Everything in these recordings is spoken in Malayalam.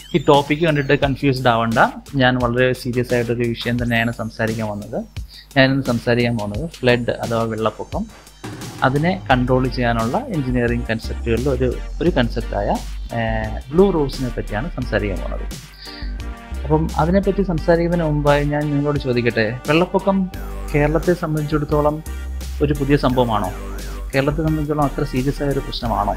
ഈ ടോപ്പിക്ക് കണ്ടിട്ട് കൺഫ്യൂസ്ഡ് ആവണ്ട ഞാൻ വളരെ സീരിയസ് ആയിട്ടൊരു വിഷയം തന്നെയാണ് സംസാരിക്കാൻ വന്നത് ഞാനിന്ന് സംസാരിക്കാൻ പോകുന്നത് ഫ്ലഡ് അഥവാ വെള്ളപ്പൊക്കം അതിനെ കൺട്രോൾ ചെയ്യാനുള്ള എഞ്ചിനീയറിംഗ് കൺസെപ്റ്റുകളിൽ ഒരു ഒരു കൺസെപ്റ്റായ ബ്ലൂ റൂൾസിനെ പറ്റിയാണ് സംസാരിക്കാൻ പോകുന്നത് അപ്പം അതിനെപ്പറ്റി സംസാരിക്കുന്നതിന് മുമ്പായി ഞാൻ നിങ്ങളോട് ചോദിക്കട്ടെ വെള്ളപ്പൊക്കം കേരളത്തെ സംബന്ധിച്ചിടത്തോളം ഒരു പുതിയ സംഭവമാണോ കേരളത്തെ സംബന്ധിച്ചിടത്തോളം അത്ര സീരിയസ് ആയ ഒരു പ്രശ്നമാണോ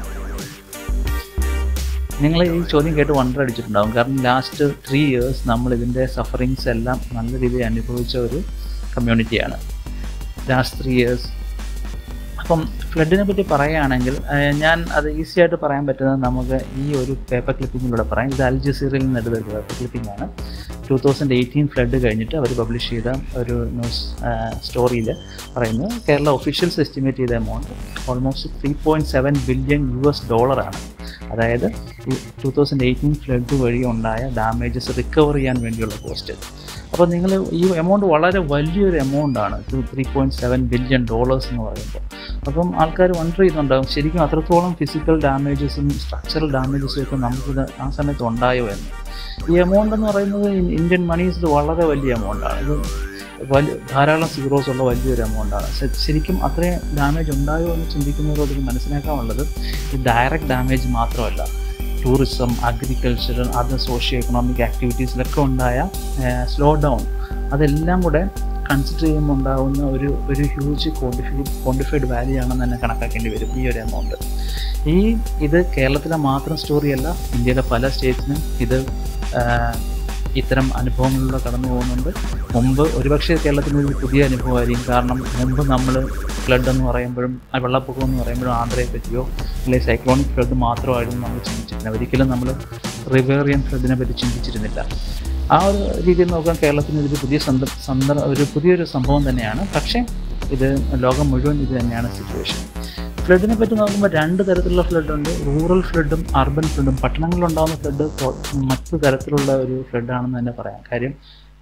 നിങ്ങൾ ഈ ചോദ്യം കേട്ട് വണ്ടർ അടിച്ചിട്ടുണ്ടാകും കാരണം ലാസ്റ്റ് ത്രീ ഇയേഴ്സ് നമ്മൾ ഇതിൻ്റെ സഫറിങ്സ് എല്ലാം നല്ല രീതിയിൽ അനുഭവിച്ച ഒരു കമ്മ്യൂണിറ്റിയാണ് ലാസ്റ്റ് ത്രീ ഇയേഴ്സ് അപ്പം ഫ്ലഡിനെ പറ്റി പറയുകയാണെങ്കിൽ ഏഹ്, ഞാൻ അത് ഈസി ആയിട്ട് പറയാൻ പറ്റുന്നത് നമുക്ക് ഈ ഒരു പേപ്പർ ക്ലിപ്പിങ്ങിലൂടെ പറയാം ഇത് അൽ ജസീറയിൽ നിന്ന് എടുത്ത ഒരു പേപ്പർ ക്ലിപ്പിംഗ് ആണ് ടൂ തൗസൻഡ് എയ്റ്റീൻ ഫ്ലഡ് കഴിഞ്ഞിട്ട് അവർ പബ്ലിഷ് ചെയ്ത ഒരു ന്യൂസ് സ്റ്റോറിയിൽ പറയുന്നത് കേരള ഒഫീഷ്യൽസ് എസ്റ്റിമേറ്റ് ചെയ്ത amount almost three point seven billion U S ഡോളറാണ് അതായത് ഈ ടൂ തൗസൻഡ് എയ്റ്റീൻ ഫ്ലഡ് വഴി ഉണ്ടായ ഡാമേജസ് റിക്കവർ ചെയ്യാൻ വേണ്ടിയുള്ള കോസ്റ്റ് അപ്പോൾ നിങ്ങൾ ഈ എമൗണ്ട് വളരെ വലിയൊരു എമൗണ്ട് ആണ് two three point seven billion dollars എന്ന് പറയുമ്പോൾ അപ്പം ആൾക്കാർ വണ്ടർ ചെയ്യുന്നുണ്ടാകും ശരിക്കും അത്രത്തോളം ഫിസിക്കൽ ഡാമേജസും സ്ട്രക്ചറൽ ഡാമേജസും ഒക്കെ നമുക്കിത് ആ സമയത്ത് ഉണ്ടായോ എന്ന് ഈ എമൗണ്ട് എന്ന് പറയുന്നത് ഇൻ- ഇന്ത്യൻ മണീസിൽ വളരെ വലിയ എമൗണ്ട് ആണ് ഇത് വലിയ ധാരാളം സീറോസ് ഉള്ള വലിയൊരു എമൗണ്ട് ആണ് ശ- ശരിക്കും അത്രയും ഡാമേജ് ഉണ്ടായോ എന്ന് ചിന്തിക്കുന്നവരോട് ഇത് മനസ്സിലാക്കാനുള്ളത് ഈ ഡയറക്റ്റ് ഡാമേജ് മാത്രമല്ല tourism agriculture other socio economic ആക്ടിവിറ്റീസിലൊക്കെ ഉണ്ടായ സ്ലോ ഡൗൺ അതെല്ലാം കൂടെ കൺസിഡർ ചെയ്യുമ്പോൾ ഉണ്ടാകുന്ന ഒരു ഒരു ഹ്യൂജ് ക്വാണ്ടിഫൈഡ് ക്വാണ്ടിഫൈഡ് വാല്യൂ ആണെന്ന് തന്നെ കണക്കാക്കേണ്ടി വരും ഈ ഒരു എമൗണ്ട് ഈ ഇത് കേരളത്തിലെ മാത്രം സ്റ്റോറിയല്ല ഇന്ത്യയിലെ പല സ്റ്റേറ്റ്സിനും ഇത് ആ, ഇത്തരം അനുഭവങ്ങളിലൂടെ കടന്നു പോകുന്നുണ്ട് മുമ്പ് ഒരുപക്ഷെ കേരളത്തിന് ഒരു പുതിയ അനുഭവമായിരിക്കും കാരണം മുമ്പ് നമ്മൾ ഫ്ലഡ് എന്ന് പറയുമ്പോഴും ആ വെള്ളപ്പൊക്കം എന്ന് പറയുമ്പോഴും ആന്ധ്രയെ പറ്റിയോ അല്ലെങ്കിൽ സൈക്ലോണിക് ഫ്ലഡ് മാത്രമായിരുന്നു നമ്മൾ ചിന്തിച്ചിരുന്നത് ഒരിക്കലും നമ്മൾ റിവേറിയൻ ഫ്ലഡിനെ പറ്റി ചിന്തിച്ചിരുന്നില്ല ആ ഒരു രീതിയിൽ നോക്കാൻ കേരളത്തിന് ഇതൊരു പുതിയ സന്ദ സന്ദർ ഒരു പുതിയൊരു സംഭവം തന്നെയാണ് പക്ഷേ ഇത് ലോകം മുഴുവൻ ഇത് തന്നെയാണ് സിറ്റുവേഷൻ ഫ്ലഡിനെ പറ്റി നോക്കുമ്പോൾ രണ്ട് തരത്തിലുള്ള ഫ്ലഡ് ഉണ്ട് റൂറൽ ഫ്ലഡും അർബൻ ഫ്ലഡും പട്ടണങ്ങളിലുണ്ടാകുന്ന ഫ്ലഡ് മറ്റു തരത്തിലുള്ള ഒരു ഫ്ലഡാണെന്ന് തന്നെ പറയാം കാര്യം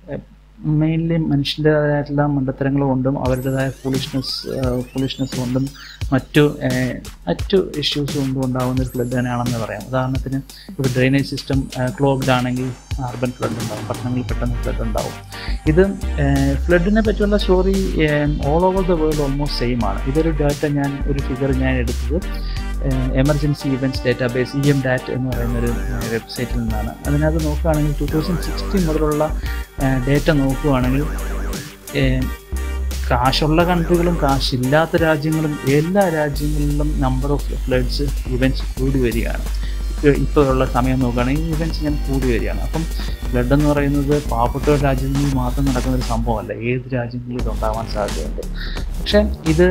മെയിൻലി മനുഷ്യൻ്റെതായിട്ടുള്ള മണ്ടത്തരങ്ങൾ കൊണ്ടും അവരുടേതായ ഫുളിഷ്നെസ് ഫുളിഷ്നെസ് കൊണ്ടും മറ്റു ഏഹ്, മറ്റു ഇഷ്യൂസ് കൊണ്ടും ഉണ്ടാകുന്ന ഒരു ഫ്ലഡ് തന്നെയാണെന്ന് പറയാം ഉദാഹരണത്തിന് ഇപ്പോൾ ഡ്രെയിനേജ് സിസ്റ്റം ക്ലോഗ്ഡ് ആണെങ്കിൽ അർബൻ ഫ്ലഡ് ഉണ്ടാവും പട്ടണങ്ങളിൽ പെട്ടെന്ന് ഫ്ലഡ് ഉണ്ടാവും ഇത് ഫ്ലഡിനെ പറ്റിയുള്ള story all over the world almost same ആണ് ഇതൊരു ഡാറ്റ ഞാൻ ഒരു ഫിഗർ ഞാൻ എടുത്തത് emergency events database E M DAT എന്ന് പറയുന്ന ഒരു വെബ്സൈറ്റിൽ നിന്നാണ് അതിനകത്ത് നോക്കുകയാണെങ്കിൽ ടു തൗസൻഡ് സിക്സ്റ്റീൻ മുതലുള്ള ഡേറ്റ നോക്കുകയാണെങ്കിൽ ഏഹ്, കാശുള്ള കൺട്രികളും കാശില്ലാത്ത രാജ്യങ്ങളും എല്ലാ രാജ്യങ്ങളിലും നമ്പർ ഓഫ് ഫ്ലഡ്സ് ഇവൻറ്റ്സ് കൂടി വരികയാണ് ഇപ്പോൾ ഇപ്പോൾ ഉള്ള സമയം നോക്കുകയാണെങ്കിൽ ഇവൻറ്റ്സ് ഇങ്ങനെ കൂടി വരികയാണ് അപ്പം ഫ്ലഡ് എന്ന് പറയുന്നത് പാവപ്പെട്ട രാജ്യങ്ങളിൽ മാത്രം നടക്കുന്ന ഒരു സംഭവമല്ല ഏത് രാജ്യങ്ങളിലും ഇത് ഉണ്ടാവാൻ സാധ്യതയുണ്ട് പക്ഷേ ഇത്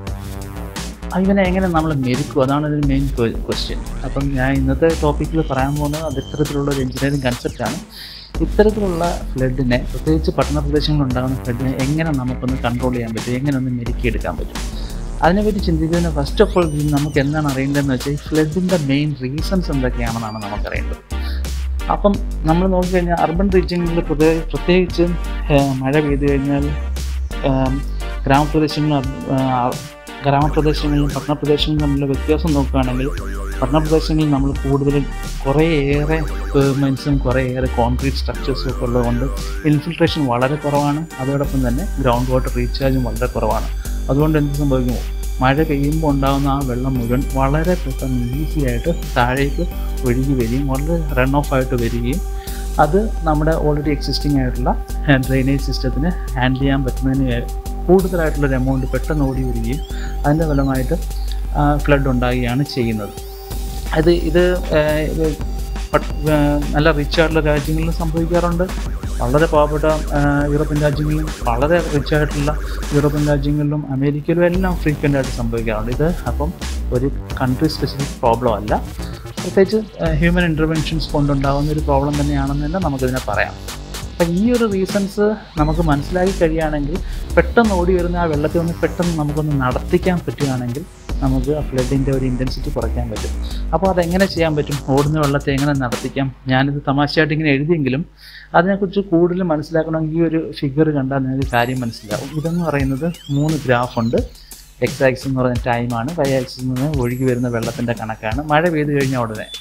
ഇവനെ എങ്ങനെ നമ്മൾ മെരുക്കും അതാണ് ഇതിന് മെയിൻ ക്വസ്റ്റ്യൻ അപ്പം ഞാൻ ഇന്നത്തെ ടോപ്പിക്കിൽ പറയാൻ പോകുന്നത് അത് ഇത്തരത്തിലുള്ള ഒരു എഞ്ചിനീയറിംഗ് കൺസെപ്റ്റാണ് ഇത്തരത്തിലുള്ള ഫ്ലഡിനെ പ്രത്യേകിച്ച് പട്ടണ പ്രദേശങ്ങളിൽ ഉണ്ടാകുന്ന ഫ്ലഡിനെ എങ്ങനെ നമുക്കൊന്ന് കൺട്രോൾ ചെയ്യാൻ പറ്റും എങ്ങനെ ഒന്ന് മെരുക്കിയെടുക്കാൻ പറ്റും അതിനെപ്പറ്റി ചിന്തിക്കുന്നതിന് ഫസ്റ്റ് ഓഫ് ഓൾ നമുക്ക് എന്താണ് അറിയേണ്ടതെന്ന് വെച്ചാൽ ഈ ഫ്ലഡിൻ്റെ മെയിൻ റീസൺസ് എന്തൊക്കെയാണെന്നാണ് നമുക്കറിയേണ്ടത് അപ്പം നമ്മൾ നോക്കിക്കഴിഞ്ഞാൽ അർബൻ റീജിയനിൽ പ്രത്യേകിച്ച് ഏഹ്, മഴ പെയ്തു കഴിഞ്ഞാൽ ഏഹ്, ഗ്രാമപ്രദേശങ്ങളും അർ- ആഹ്, ഗ്രാമപ്രദേശങ്ങളിലും പട്ടണപ്രദേശങ്ങളിലും തമ്മിലുള്ള വ്യത്യാസം നോക്കുകയാണെങ്കിൽ പട്ടണപ്രദേശങ്ങളിൽ നമ്മൾ കൂടുതൽ കുറേയേറെ പെർമെൻസും കുറേയേറെ കോൺക്രീറ്റ് സ്ട്രക്ചേഴ്സും ഒക്കെ ഉള്ളതുകൊണ്ട് ഇൻഫിൽട്രേഷൻ വളരെ കുറവാണ് അതോടൊപ്പം തന്നെ ഗ്രൗണ്ട് വാട്ടർ റീചാർജും വളരെ കുറവാണ് അതുകൊണ്ട് എന്ത് സംഭവിക്കുമോ മഴ പെയ്യുമ്പോൾ ഉണ്ടാകുന്ന ആ വെള്ളം മുഴുവൻ വളരെ പെട്ടെന്ന് ഈസി ആയിട്ട് താഴേക്ക് ഒഴുകി വരികയും വളരെ റൺ ഓഫ് ആയിട്ട് വരികയും അത് നമ്മുടെ ഓൾറെഡി എക്സിസ്റ്റിംഗ് ആയിട്ടുള്ള ഡ്രെയിനേജ് സിസ്റ്റത്തിന് ഹാൻഡിൽ ചെയ്യാൻ പറ്റുന്നതിന് കൂടുതലായിട്ടുള്ളൊരു എമൗണ്ട് പെട്ടെന്ന് ഓടി വരികയും അതിൻ്റെ ഫലമായിട്ട് ഫ്ലഡ് ഉണ്ടാകുകയാണ് ചെയ്യുന്നത് അത് ഇത് ഏഹ്, ഇത് പട്ട്- ഏഹ്, നല്ല റിച്ച് ആയിട്ടുള്ള രാജ്യങ്ങളിൽ സംഭവിക്കാറുണ്ട് വളരെ പാവപ്പെട്ട ഏഹ്, യൂറോപ്യൻ രാജ്യങ്ങളിലും വളരെ റിച്ച് ആയിട്ടുള്ള യൂറോപ്യൻ രാജ്യങ്ങളിലും അമേരിക്കയിലും എല്ലാം ഫ്രീക്വൻ്റ് ആയിട്ട് സംഭവിക്കാറുണ്ട് ഇത് അപ്പം ഒരു കൺട്രി സ്പെസിഫിക് പ്രോബ്ലം അല്ല പ്രത്യേകിച്ച് ഹ്യൂമൻ ഇൻ്റർവെൻഷൻസ് കൊണ്ടുണ്ടാകുന്ന ഒരു പ്രോബ്ലം തന്നെയാണെന്ന് തന്നെ നമുക്കിതിനെ പറയാം അപ്പം ഈ ഒരു റീസൺസ് നമുക്ക് മനസ്സിലാക്കി കഴിയുകയാണെങ്കിൽ പെട്ടെന്ന് ഓടി വരുന്ന ആ വെള്ളത്തിൽ ഒന്ന് പെട്ടെന്ന് നമുക്കൊന്ന് നടത്തിക്കാൻ പറ്റുകയാണെങ്കിൽ നമുക്ക് ആ ഫ്ലഡിൻ്റെ ഒരു ഇൻറ്റൻസിറ്റി കുറയ്ക്കാൻ പറ്റും അപ്പോൾ അതെങ്ങനെ ചെയ്യാൻ പറ്റും ഓടുന്ന വെള്ളത്തെ എങ്ങനെ നടത്തിക്കാം ഞാനിത് തമാശയായിട്ട് ഇങ്ങനെ എഴുതിയെങ്കിലും അതിനെക്കുറിച്ച് കൂടുതൽ മനസ്സിലാക്കണമെങ്കിൽ ഈ ഒരു ഫിഗർ കണ്ടാൽ നിങ്ങൾക്ക് കാര്യം മനസ്സിലാവും ഇതെന്ന് പറയുന്നത് മൂന്ന് ഗ്രാഫുണ്ട് എക്സ് ആക്സിസ് എന്ന് പറയുന്ന ടൈമാണ് വൈ ആക്സിസ് എന്ന് പറയുന്നത് ഒഴുകി വരുന്ന വെള്ളത്തിൻ്റെ കണക്കാണ് മഴ പെയ്ത് കഴിഞ്ഞാൽ ഉടനെ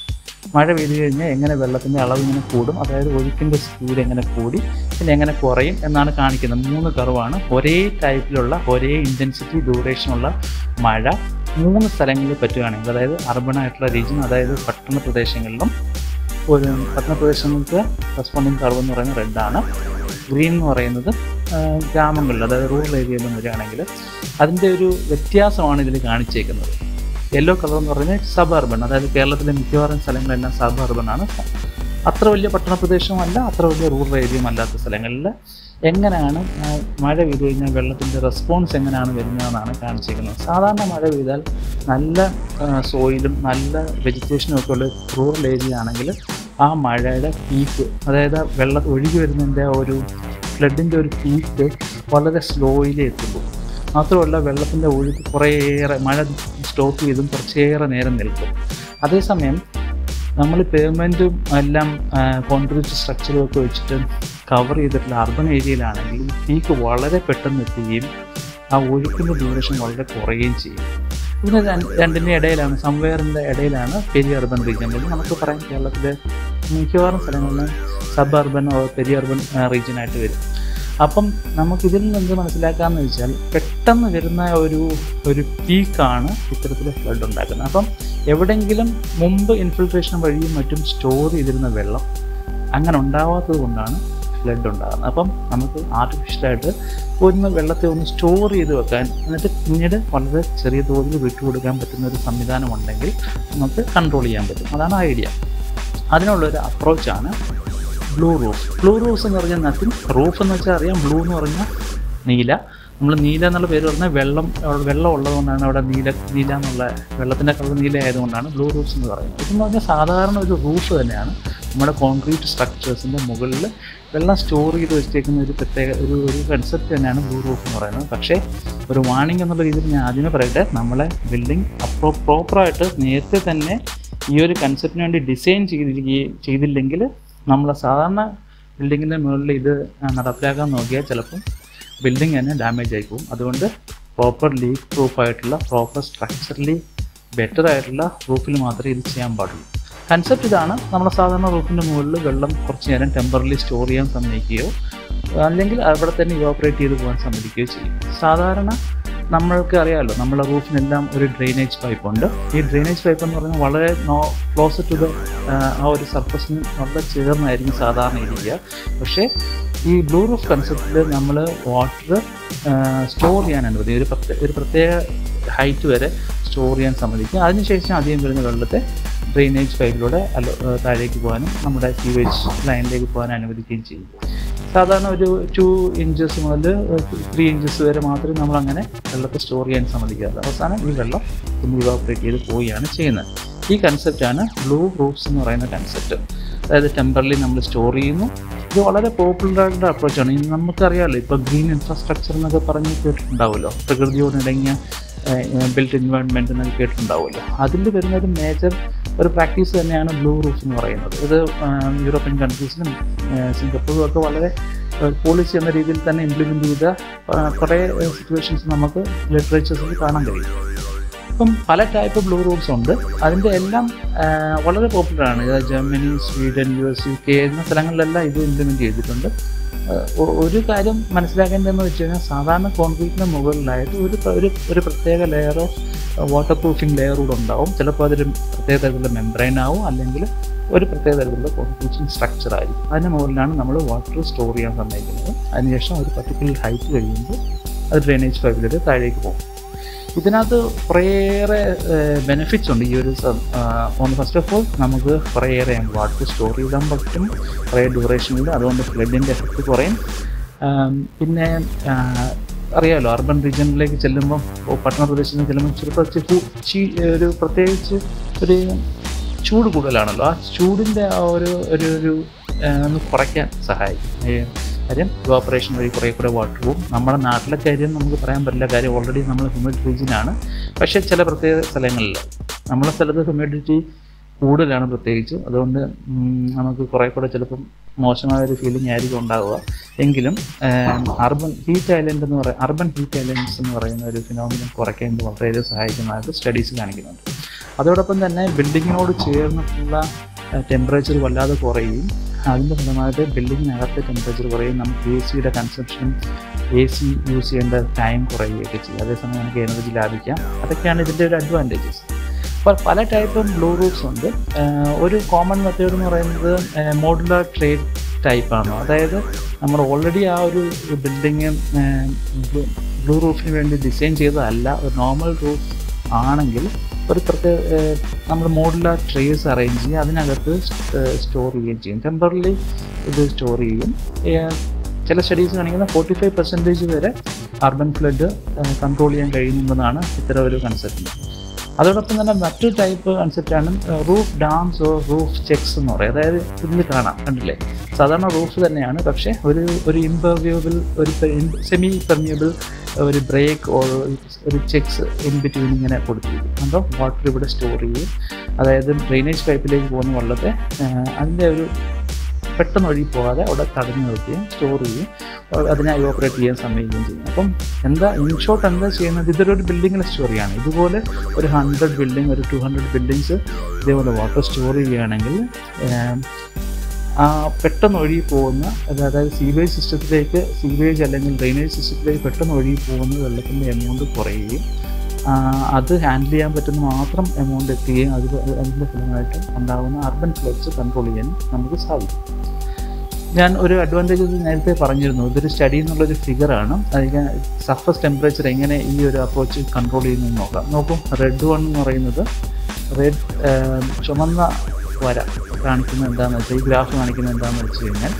മഴ പെയ്തു കഴിഞ്ഞാൽ എങ്ങനെ വെള്ളത്തിൻ്റെ അളവ് ഇങ്ങനെ കൂടും അതായത് ഒഴുക്കിൻ്റെ സ്പീഡ് എങ്ങനെ കൂടി പിന്നെ എങ്ങനെ കുറയും എന്നാണ് കാണിക്കുന്നത് മൂന്ന് കർവാണ് ഒരേ ടൈപ്പിലുള്ള ഒരേ ഇൻറ്റൻസിറ്റി ഡ്യൂറേഷനുള്ള മഴ മൂന്ന് സ്ഥലങ്ങളിൽ പറ്റുകയാണെങ്കിൽ അതായത് അർബൺ ആയിട്ടുള്ള റീജിയൻ അതായത് പട്ടണ പ്രദേശങ്ങളിലും ഒരു പട്ടണ പ്രദേശങ്ങൾക്ക് റെസ്പോണ്ടിങ് കർവ് എന്ന് പറയുന്നത് റെഡാണ് ഗ്രീൻ എന്ന് പറയുന്നത് ആ, ഗ്രാമങ്ങളിൽ അതായത് റൂറൽ ഏരിയയിലും വരികയാണെങ്കിൽ അതിൻ്റെ ഒരു വ്യത്യാസമാണ് ഇതിൽ കാണിച്ചേക്കുന്നത് യെല്ലോ കളർ എന്ന് പറഞ്ഞാൽ സബ് അർബൺ അതായത് കേരളത്തിലെ മിക്കവാറും സ്ഥലങ്ങളെല്ലാം സബ് അർബൺ ആണ് അത്ര വലിയ പട്ടണ പ്രദേശമല്ല അത്ര വലിയ റൂറൽ ഏരിയയും അല്ലാത്ത സ്ഥലങ്ങളിൽ എങ്ങനെയാണ് ആ, മഴ പെയ്തു കഴിഞ്ഞാൽ വെള്ളത്തിൻ്റെ റെസ്പോൺസ് എങ്ങനെയാണ് വരുന്നതെന്നാണ് കാണിച്ചിരിക്കുന്നത് സാധാരണ മഴ പെയ്താൽ നല്ല സോയിലും നല്ല വെജിറ്റേഷനും ഒക്കെ ഉള്ള റൂറൽ ഏരിയ ആണെങ്കിൽ ആ മഴയുടെ പീക്ക് അതായത് ആ വെള്ളം ഒഴുകി വരുന്നതിൻ്റെ ആ ഒരു ഫ്ലഡിൻ്റെ ഒരു പീക്ക് വളരെ സ്ലോയിലേ എത്തുള്ളൂ മാത്രമല്ല വെള്ളത്തിൻ്റെ ഒഴുക്ക് കുറേയേറെ മഴ സ്റ്റോപ്പ് ചെയ്തും കുറച്ചേറെ നേരം നിൽക്കും അതേസമയം നമ്മൾ പേയ്മെൻറ്റും എല്ലാം കോൺക്രീറ്റ് സ്ട്രക്ചറും ഒക്കെ വെച്ചിട്ട് കവർ ചെയ്തിട്ടുള്ള അർബൻ ഏരിയയിലാണെങ്കിൽ പീക്ക് വളരെ പെട്ടെന്ന് എത്തുകയും ആ ഒഴുക്കിൻ്റെ ഡ്യൂറേഷൻ വളരെ കുറയുകയും ചെയ്യും ഇതിന് രണ്ട് രണ്ടിൻ്റെ ഇടയിലാണ് സംവെയറിൻ്റെ ഇടയിലാണ് പെരിയ അർബൻ റീജിയൻ വരുന്നത് നമുക്ക് പറയാം കേരളത്തിലെ മിക്കവാറും സ്ഥലങ്ങളിൽ സബ് അർബൻ പെരിയ അർബൻ റീജിയനായിട്ട് വരും അപ്പം നമുക്കിതിൽ നിന്ന് മനസ്സിലാക്കാമെന്ന് വെച്ചാൽ പെട്ടെന്ന് വരുന്ന ഒരു ഒരു പീക്കാണ് ഇത്തരത്തിൽ ഫ്ലഡ് ഉണ്ടാക്കുന്നത് അപ്പം എവിടെയെങ്കിലും മുമ്പ് ഇൻഫിൽട്രേഷൻ വഴിയും മറ്റും സ്റ്റോർ ചെയ്തിരുന്ന വെള്ളം അങ്ങനെ ഉണ്ടാവാത്തത് കൊണ്ടാണ് ഫ്ലഡ് ഉണ്ടാകുന്നത് അപ്പം നമുക്ക് ആർട്ടിഫിഷ്യലായിട്ട് ഒന്ന് വെള്ളത്തെ ഒന്ന് സ്റ്റോർ ചെയ്ത് വെക്കാൻ എന്നിട്ട് പിന്നീട് വളരെ ചെറിയ തോതിൽ വിട്ടുകൊടുക്കാൻ പറ്റുന്ന ഒരു സംവിധാനം ഉണ്ടെങ്കിൽ നമുക്ക് കൺട്രോൾ ചെയ്യാൻ പറ്റും അതാണ് ഐഡിയ അതിനുള്ളൊരു അപ്രോച്ചാണ് ബ്ലൂ റൂഫ് ബ്ലൂ റൂഫ് എന്ന് പറഞ്ഞാൽ നത്തിങ് റൂഫ് എന്ന് വെച്ചാൽ അറിയാം ബ്ലൂ എന്ന് പറഞ്ഞാൽ നീല നമ്മൾ നീല എന്നുള്ള പേര് പറഞ്ഞാൽ വെള്ളം വെള്ളം ഉള്ളതുകൊണ്ടാണ് അവിടെ നീല നീല എന്നുള്ള വെള്ളത്തിൻ്റെ കളർ നീല ആയതുകൊണ്ടാണ് ബ്ലൂ റൂഫ്സ് എന്ന് പറയുന്നത് ഇതെന്ന് പറഞ്ഞാൽ സാധാരണ ഒരു റൂഫ് തന്നെയാണ് നമ്മുടെ കോൺക്രീറ്റ് സ്ട്രക്ചേഴ്സിൻ്റെ മുകളിൽ വെള്ളം സ്റ്റോർ ചെയ്ത് വെച്ചേക്കുന്ന ഒരു പ്രത്യേക ഒരു ഒരു കൺസെപ്റ്റ് തന്നെയാണ് ബ്ലൂ റൂഫ് എന്ന് പറയുന്നത് പക്ഷേ ഒരു വാണിംഗ് എന്നുള്ള രീതിയിൽ ഞാൻ ആദ്യമേ പറയട്ടെ നമ്മളെ ബിൽഡിംഗ് അപ്രോ പ്രോപ്പറായിട്ട് നേരത്തെ തന്നെ ഈ ഒരു കൺസെപ്റ്റിന് വേണ്ടി ഡിസൈൻ ചെയ്തിരിക്കുകയും ചെയ്തില്ലെങ്കിൽ നമ്മൾ സാധാരണ ബിൽഡിങ്ങിൻ്റെ മുകളിൽ ഇത് നടപ്പിലാക്കാൻ നോക്കിയാൽ ചിലപ്പം ബിൽഡിംഗ് തന്നെ ഡാമേജ് ആയി പോകും അതുകൊണ്ട് പ്രോപ്പർ ലീക്ക് പ്രൂഫ് ആയിട്ടുള്ള പ്രോപ്പർ സ്ട്രക്ചറലി ബെറ്റർ ആയിട്ടുള്ള റൂഫിൽ മാത്രമേ ഇത് ചെയ്യാൻ പാടുള്ളൂ കൺസെപ്റ്റ് ഇതാണ് നമ്മുടെ സാധാരണ റൂഫിൻ്റെ മുകളിൽ വെള്ളം കുറച്ച് നേരം ടെമ്പറലി സ്റ്റോർ ചെയ്യാൻ സമ്മതിക്കുകയോ അല്ലെങ്കിൽ അവിടെ തന്നെ ഇവോപ്പറേറ്റ് ചെയ്ത് പോകാൻ സമ്മതിക്കുകയോ ചെയ്യും സാധാരണ നമ്മൾക്ക് അറിയാമല്ലോ നമ്മുടെ റൂഫിനെല്ലാം ഒരു ഡ്രെയിനേജ് പൈപ്പ് ഉണ്ട് ഈ ഡ്രെയിനേജ് പൈപ്പ് എന്ന് പറഞ്ഞാൽ വളരെ നോ ക്ലോസ് ടു ദ ആ ഒരു സർഫസിന് വളരെ ചേർന്നായിരിക്കും സാധാരണ ഇരിക്കുക പക്ഷേ ഈ ബ്ലൂ റൂഫ് കൺസെപ്റ്റിൽ നമ്മൾ വാട്ടർ സ്റ്റോർ ചെയ്യാൻ അനുവദിക്കും ഒരു പ്രത്യേക ഒരു പ്രത്യേക ഹൈറ്റ് വരെ സ്റ്റോർ ചെയ്യാൻ സമ്മതിക്കും അതിനുശേഷം അധികം വരുന്ന വെള്ളത്തെ ഡ്രെയിനേജ് പൈപ്പിലൂടെ അല്ല ഏഹ് താഴേക്ക് പോകാനും നമ്മുടെ സീവേജ് ലൈനിലേക്ക് പോകാൻ അനുവദിക്കുകയും ചെയ്യും സാധാരണ ഒരു ടു ഇഞ്ചസ് മുതൽ ത്രീ ഇഞ്ചസ് വരെ മാത്രമേ നമ്മൾ അങ്ങനെ വെള്ളത്തെ സ്റ്റോർ ചെയ്യാൻ സമ്മതിക്കാറുള്ളൂ അവസാനം ഈ വെള്ളം ഒന്ന് ഇവാപ്പറേറ്റ് ചെയ്ത് പോവുകയാണ് ചെയ്യുന്നത് ഈ കൺസെപ്റ്റാണ് ബ്ലൂ റൂഫ്സ് എന്ന് പറയുന്ന കൺസെപ്റ്റ് അതായത് ടെമ്പറലി നമ്മൾ സ്റ്റോർ ചെയ്യുന്നു ഇത് വളരെ പോപ്പുലർ ആയിട്ടുള്ള അപ്രോച്ചാണ് ഇനി നമുക്കറിയാമല്ലോ ഇപ്പോൾ ഗ്രീൻ ഇൻഫ്രാസ്ട്രക്ചർ എന്നൊക്കെ പറഞ്ഞ് കേട്ടിട്ടുണ്ടാവുമല്ലോ പ്രകൃതിയോട് ഇണങ്ങിയ ബിൽറ്റ് എൻവയോൺമെൻറ്റ് എന്നൊക്കെ കേട്ടിട്ടുണ്ടാവുമല്ലോ അതിൽ വരുന്ന ഒരു മേജർ ഒരു പ്രാക്ടീസ് തന്നെയാണ് ബ്ലൂ റൂഫ് എന്ന് പറയുന്നത് ഇത് ആ, യൂറോപ്യൻ കൺട്രീസിലും സിംഗപ്പൂരും ഒക്കെ വളരെ പോളിസി എന്ന രീതിയിൽ തന്നെ ഇംപ്ലിമെൻ്റ് ചെയ്ത ആ, കുറേ സിറ്റുവേഷൻസ് നമുക്ക് ലിറ്ററേച്ചേഴ്സിൽ കാണാൻ കഴിയും ഇപ്പം പല ടൈപ്പ് ബ്ലൂ റൂംസ് ഉണ്ട് അതിൻ്റെ എല്ലാം ആ, വളരെ പോപ്പുലറാണ് Germany Sweden U S U K എന്ന സ്ഥലങ്ങളിലെല്ലാം ഇത് ഇംപ്ലിമെൻറ്റ് ചെയ്തിട്ടുണ്ട് ആ, ഒ- ഒരു കാര്യം മനസ്സിലാക്കേണ്ടതെന്ന് വെച്ച് കഴിഞ്ഞാൽ സാധാരണ കോൺക്രീറ്റിന് മുകളിലായിട്ട് ഒരു പ്ര- ഒരു ഒരു പ്രത്യേക layer of waterproofing layer കൂടെ ഉണ്ടാവും ചിലപ്പോൾ അതൊരു പ്രത്യേക തരത്തിലുള്ള മെംബ്രെയിൻ ആവും അല്ലെങ്കിൽ ഒരു പ്രത്യേക തരത്തിലുള്ള കോൺക്രീറ്റിംഗ് സ്ട്രക്ചർ ആയിരിക്കും അതിന് മുകളിലാണ് നമ്മൾ വാട്ടർ സ്റ്റോർ ചെയ്യാൻ സമ്മതിക്കുന്നത് അതിനുശേഷം ഒരു പർട്ടിക്കുലർ ഹൈറ്റ് കഴിയുമ്പോൾ അത് ഡ്രെയിനേജ് പൈപ്പിലൂടെ താഴേക്ക് പോകും ഇതിനകത്ത് കുറേയേറെ ബെനിഫിറ്റ്സ് ഉണ്ട് ഈ ഒരു സം- ആ, ഒന്ന് ഫസ്റ്റ് ഓഫ് ഓൾ നമുക്ക് കുറേയേറെ വാട്ടർ സ്റ്റോർ ചെയ്യാൻ പറ്റും കുറേ ഡ്യൂറേഷനിൽ അതുകൊണ്ട് ഫ്ലഡിൻ്റെ എഫക്റ്റ് കുറയും ആം, പിന്നെ ആ, അറിയാമല്ലോ അർബൻ റീജിയനിലേക്ക് ചെല്ലുമ്പോൾ ഓ, പട്ടണ പ്രദേശത്ത് ചെല്ലുമ്പോൾ ചിലപ്പോൾ ഇച്ചിരി ചൂ- ചീ- ഒരു പ്രത്യേകിച്ച് ഒരു ചൂട് കൂടുതലാണല്ലോ ആ ചൂടിൻ്റെ ആ ഒരു ഒരു ഒരു ആ, ഒന്ന് കുറയ്ക്കാൻ സഹായിക്കും ഈ കാര്യം ഇവാപ്പറേഷൻ വഴി കുറേ കൂടെ വാട്ടർ പോവും നമ്മുടെ നാട്ടിലെ കാര്യം നമുക്ക് പറയാൻ പറ്റില്ല കാര്യം ഓൾറെഡി നമ്മൾ ഹ്യൂമിഡ് റീജിയനാണ് പക്ഷേ ചില പ്രത്യേക സ്ഥലങ്ങളിൽ നമ്മളെ സ്ഥലത്ത് ഹ്യൂമിഡിറ്റി കൂടുതലാണ് പ്രത്യേകിച്ച് അതുകൊണ്ട് ഉം, നമുക്ക് കുറേ കൂടെ ചിലപ്പം മോശമായ ഒരു ഫീലിംഗ് ആയിരിക്കും ഉണ്ടാവുക എങ്കിലും അർബൻ ഹീറ്റ് ഐലൻഡ് എന്ന് പറയുന്ന അർബൻ ഹീറ്റ് ഐലൻഡ്സ് എന്ന് പറയുന്ന ഒരു ഫിനോമിനം കുറയ്ക്കാൻ ഇത് വളരെയധികം സഹായിക്കുന്നതായിട്ട് സ്റ്റഡീസ് കാണിക്കുന്നുണ്ട് അതോടൊപ്പം തന്നെ ബിൽഡിങ്ങിനോട് ചേർന്നിട്ടുള്ള ടെമ്പറേച്ചർ വല്ലാതെ കുറയുകയും അതിൻ്റെ ഫലമായിട്ട് ബിൽഡിങ്ങിനകത്തെ ടെമ്പറേച്ചർ കുറയും നമുക്ക് എ സിയുടെ കൺസപ്ഷൻ എ സി യൂസ് ചെയ്യേണ്ട ടൈം കുറയുകയൊക്കെ ചെയ്യും അതേസമയം നമുക്ക് എനർജി ലാഭിക്കാം അതൊക്കെയാണ് ഇതിൻ്റെ ഒരു അഡ്വാൻറ്റേജസ് അപ്പോൾ പല ടൈപ്പും ബ്ലൂ റൂഫ്സ് ഉണ്ട് ഒരു കോമൺ മെത്തേഡ് എന്ന് പറയുന്നത് മോഡുലാർ ട്രേഡ് ടൈപ്പാണ് അതായത് നമ്മൾ ഓൾറെഡി ആ ഒരു ബിൽഡിങ് ബ്ലൂ റൂഫിന് വേണ്ടി ഡിസൈൻ ചെയ്തതല്ല ഒരു നോർമൽ റൂഫ് ആണെങ്കിൽ ഒരു പ്രത്യേക നമ്മൾ മോഡുലാർ ട്രേസ് അറേഞ്ച് ചെയ്യും അതിനകത്ത് സ്റ്റോർ ചെയ്യുകയും ചെയ്യും ടെമ്പറലി ഇത് സ്റ്റോർ ചെയ്യും ചില സ്റ്റഡീസ് കാണിക്കുന്ന ഫോർട്ടി ഫൈവ് പെർസെൻറ്റേജ് വരെ അർബൻ ഫ്ലഡ് കൺട്രോൾ ചെയ്യാൻ കഴിയുന്നതാണ് ഇത്തരം ഒരു കൺസെപ്റ്റ് അതോടൊപ്പം തന്നെ മറ്റൊരു ടൈപ്പ് കൺസെപ്റ്റാണ് roof dams or roof checks എന്ന് പറയും അതായത് ഇതിൽ കാണാം കണ്ടില്ലേ സാധാരണ റൂഫ് തന്നെയാണ് പക്ഷേ ഒരു ഒരു ഇമ്പർവ്യൂബിൾ ഒരു സെമി പെർമിയബിൾ ഒരു ബ്രേക്ക് ഓർ ഒരു ചെക്സ് ഇൻ ബിറ്റ്വീൻ ഇങ്ങനെ കൊടുത്തിരിക്കും അപ്പോൾ വാട്ടർ ഇവിടെ സ്റ്റോർ ചെയ്യും അതായത് ഡ്രെയിനേജ് പൈപ്പിലേക്ക് പോകുന്ന വെള്ളത്തെ അതിൻ്റെ ഒരു പെട്ടെന്ന് ഒഴുകി പോകാതെ അവിടെ തടഞ്ഞു നിർത്തുകയും സ്റ്റോർ ചെയ്യും അതിനെ ഓപ്പറേറ്റ് ചെയ്യാൻ സമ്മതിക്കുകയും ചെയ്യും അപ്പം എന്താ ഇൻ ഷോർട്ട് എന്താ ചെയ്യുന്നത് ഇതൊരു ബിൽഡിങ്ങിലെ സ്റ്റോറിയാണ് ഇതുപോലെ ഒരു ഹൺഡ്രഡ് ബിൽഡിംഗ് ഒരു ടു ഹൺഡ്രഡ് ബിൽഡിങ്സ് ഇതേപോലെ വാട്ടർ സ്റ്റോർ ചെയ്യുകയാണെങ്കിൽ ആ പെട്ടെന്ന് ഒഴുകി പോകുന്ന അതായത് സീവേജ് സിസ്റ്റത്തിലേക്ക് സീവേജ് അല്ലെങ്കിൽ ഡ്രെയിനേജ് സിസ്റ്റത്തിലേക്ക് പെട്ടെന്ന് ഒഴുകി പോകുന്ന വെള്ളത്തിൻ്റെ എമൗണ്ട് കുറയുകയും അത് ഹാൻഡിൽ ചെയ്യാൻ പറ്റുന്ന മാത്രം എമൗണ്ട് എത്തുകയും അത് അതിൻ്റെ ഫലമായിട്ട് ഉണ്ടാകുന്ന അർബൻ ഫ്ലഡ്സ് കൺട്രോൾ ചെയ്യാൻ നമുക്ക് സാധിക്കും ഞാൻ ഒരു അഡ്വാൻറ്റേജ് നേരത്തെ പറഞ്ഞിരുന്നു ഇതൊരു സ്റ്റഡി എന്നുള്ളൊരു ഫിഗറാണ് അതിന് സർഫസ് ടെമ്പറേച്ചർ എങ്ങനെ ഈ ഒരു അപ്രോച്ച് കൺട്രോൾ ചെയ്യുന്നു നോക്കാം നോക്കൂ റെഡ് വൺ എന്ന് പറയുന്നത് റെഡ് ചുമന്ന വര കാണിക്കുന്നത് എന്താണെന്ന് വെച്ചാൽ ഈ ഗ്രാഫ് കാണിക്കുന്നത് എന്താണെന്ന് വെച്ച് കഴിഞ്ഞാൽ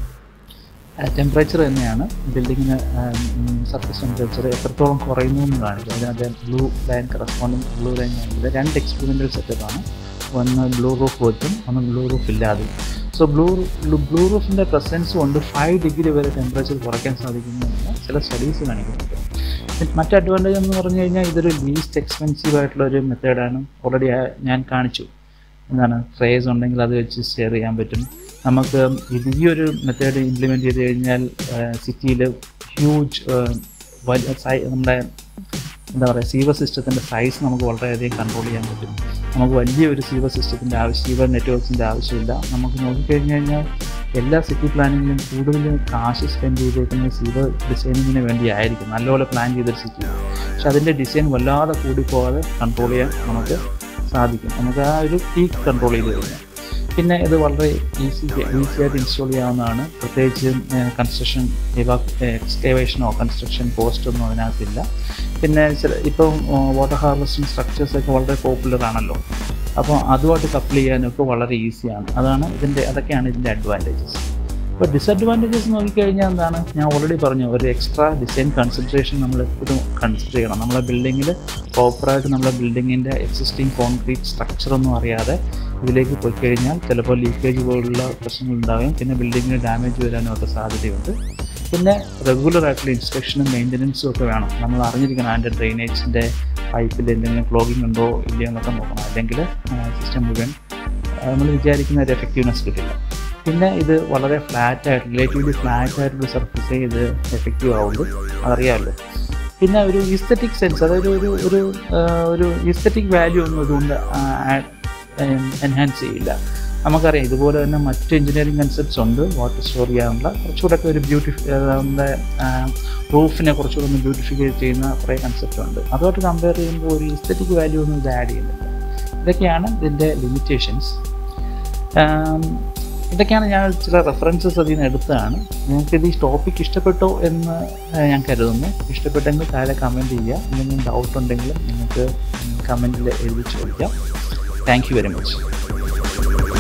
ടെമ്പറേച്ചർ തന്നെയാണ് ബിൽഡിങ്ങിന് സർഫസ് ടെമ്പറേച്ചർ എത്രത്തോളം കുറയുന്നു എന്ന് കാണിക്കും അതിനകത്ത് blue line corresponding blue line കാണിക്കുന്നത് രണ്ട് എക്സ്പെരിമെൻ്റൽ സെറ്റപ്പാണ് ഒന്ന് ബ്ലൂ റൂഫ് വെച്ചും ഒന്ന് ബ്ലൂ റൂഫ് ഇല്ലാതെ സോ ബ്ലൂ ബ്ലൂ റൂഫിൻ്റെ പ്രസൻസ് കൊണ്ട് ഫൈവ് ഡിഗ്രി വരെ ടെമ്പറേച്ചർ കുറയ്ക്കാൻ സാധിക്കുന്നു എന്ന് ചില സ്റ്റഡീസ് കാണിക്കുന്നുണ്ട് മറ്റു അഡ്വാൻറ്റേജ് എന്ന് പറഞ്ഞു കഴിഞ്ഞാൽ ഇതൊരു ലീസ്റ്റ് എക്സ്പെൻസീവ് ആയിട്ടുള്ള ഒരു മെത്തേഡാണ് ഓൾറെഡി ഞാൻ കാണിച്ചു എന്താണ് ട്രേസ് ഉണ്ടെങ്കിൽ അത് വെച്ച് ഷെയർ ചെയ്യാൻ പറ്റും നമുക്ക് ഇത് ഈ ഒരു മെത്തേഡ് ഇംപ്ലിമെൻറ്റ് ചെയ്ത് കഴിഞ്ഞാൽ സിറ്റിയിൽ ഹ്യൂജ് നമ്മുടെ എന്താ പറയുക സീവർ സിസ്റ്റത്തിൻ്റെ സൈസ് നമുക്ക് വളരെയധികം കൺട്രോൾ ചെയ്യാൻ പറ്റും നമുക്ക് വലിയൊരു സീവർ സിസ്റ്റത്തിൻ്റെ ആവശ്യം സീവർ നെറ്റ്വർക്ക്സിൻ്റെ ആവശ്യമില്ല നമുക്ക് നോക്കിക്കഴിഞ്ഞ് കഴിഞ്ഞാൽ എല്ലാ സിറ്റി പ്ലാനിങ്ങിലും കൂടുതൽ കാശ് സ്പെൻഡ് ചെയ്തേക്കുന്നത് സീവർ ഡിസൈനിങ്ങിന് വേണ്ടിയായിരിക്കും നല്ലപോലെ പ്ലാൻ ചെയ്തൊരു സിറ്റി പക്ഷെ അതിൻ്റെ ഡിസൈൻ വല്ലാതെ കൂടിപ്പോകാതെ കൺട്രോൾ ചെയ്യാൻ നമുക്ക് സാധിക്കും നമുക്ക് ആ ഒരു പീക്ക് കൺട്രോൾ ചെയ്ത് കഴിഞ്ഞാൽ പിന്നെ ഇത് വളരെ ഈസി ഈസി ആയിട്ട് ഇൻസ്റ്റാൾ ചെയ്യാവുന്നതാണ് പ്രത്യേകിച്ച് കൺസ്ട്രക്ഷൻ എക്സ്കേവേഷനോ കൺസ്ട്രക്ഷൻ കോസ്റ്റ് ഒന്നും അതിനകത്തില്ല പിന്നെ ചില ഇപ്പം വാട്ടർ ഹാർവസ്റ്റിംഗ് സ്ട്രക്ചേഴ്സൊക്കെ വളരെ പോപ്പുലർ ആണല്ലോ അപ്പോൾ അതുമായിട്ട് കപ്പിൾ ചെയ്യാനൊക്കെ വളരെ ഈസിയാണ് അതാണ് ഇതിൻ്റെ അതൊക്കെയാണ് ഇതിൻ്റെ അഡ്വാൻറ്റേജസ് ഇപ്പോൾ ഡിസഡ്വാൻറ്റേജസ് നോക്കിക്കഴിഞ്ഞാൽ എന്താണ് ഞാൻ ഓൾറെഡി പറഞ്ഞു ഒരു എക്സ്ട്രാ ഡിസൈൻ കൺസെൻട്രേഷൻ നമ്മൾ എപ്പോഴും കൺസിഡർ ചെയ്യണം നമ്മളെ ബിൽഡിങ്ങിൽ പ്രോപ്പറായിട്ട് നമ്മളെ ബിൽഡിങ്ങിൻ്റെ എക്സിസ്റ്റിംഗ് കോൺക്രീറ്റ് സ്ട്രക്ചറൊന്നും അറിയാതെ ഇതിലേക്ക് പോയി കഴിഞ്ഞാൽ ചിലപ്പോൾ ലീക്കേജ് പോലുള്ള പ്രശ്നങ്ങൾ ഉണ്ടാകും പിന്നെ ബിൽഡിങ്ങിന് ഡാമേജ് വരാനും ഒക്കെ സാധ്യതയുണ്ട് പിന്നെ റെഗുലർ ആയിട്ടുള്ള ഇൻസ്പെക്ഷനും മെയിൻ്റനൻസും ഒക്കെ വേണം നമ്മൾ അറിഞ്ഞിരിക്കണം അതിൻ്റെ ഡ്രെയിനേജിൻ്റെ പൈപ്പിൽ എന്തെങ്കിലും ക്ലോഗിങ് ഉണ്ടോ ഇല്ലയോ എന്നൊക്കെ നോക്കണം അല്ലെങ്കിൽ സിസ്റ്റം മുഴുവൻ നമ്മൾ വിചാരിക്കുന്ന ഒരു എഫക്റ്റീവ്നെസ് കിട്ടില്ല പിന്നെ ഇത് വളരെ ഫ്ലാറ്റ് ആയിട്ട് റിലേറ്റീവ്ലി ഫ്ലാറ്റ് ആയിട്ടുള്ള സർഫസേ ഇത് എഫക്റ്റീവ് ആവുള്ളൂ അതറിയാമല്ലോ പിന്നെ ഒരു ഇസ്തറ്റിക് സെൻസ് അതായത് ഒരു ഒരു ഒരു ഇസ്തറ്റിക് വാല്യൂ ഒന്നും ഇതുകൊണ്ട് എൻഹാൻസ് ചെയ്യില്ല നമുക്കറിയാം ഇതുപോലെ തന്നെ മറ്റ് എഞ്ചിനീയറിംഗ് കൺസെപ്റ്റ്സ് ഉണ്ട് വാട്ടർ സ്റ്റോർ ചെയ്യാനുള്ള കുറച്ചുകൂടെ ഒക്കെ ഒരു ബ്യൂട്ടിഫി നമ്മുടെ റൂഫിനെ കുറച്ചുകൂടെ ഒന്ന് ബ്യൂട്ടിഫിക്കൈ ചെയ്യുന്ന കുറേ കൺസെപ്റ്റ് ഉണ്ട് അതുമായിട്ട് കമ്പയർ ചെയ്യുമ്പോൾ ഒരു ഇസ്തറ്റിക് വാല്യൂ ഒന്നും ഇത് ആഡ് ചെയ്യുന്നില്ല ഇതൊക്കെയാണ് ഇതിൻ്റെ ലിമിറ്റേഷൻസ് ഇതൊക്കെയാണ് ഞാൻ ചില റെഫറൻസസ് അതിൽ നിന്ന് എടുത്തതാണ് നിങ്ങൾക്ക് ഇത് ഈ ടോപ്പിക് ഇഷ്ടപ്പെട്ടോ എന്ന് ഞാൻ കരുതുന്നു ഇഷ്ടപ്പെട്ടെങ്കിൽ താഴെ കമൻറ്റ് ചെയ്യുക എന്തെങ്കിലും ഡൗട്ട് ഉണ്ടെങ്കിലും നിങ്ങൾക്ക് കമൻറ്റിൽ എഴുതി ചോദിക്കാം താങ്ക് യു വെരി മച്ച്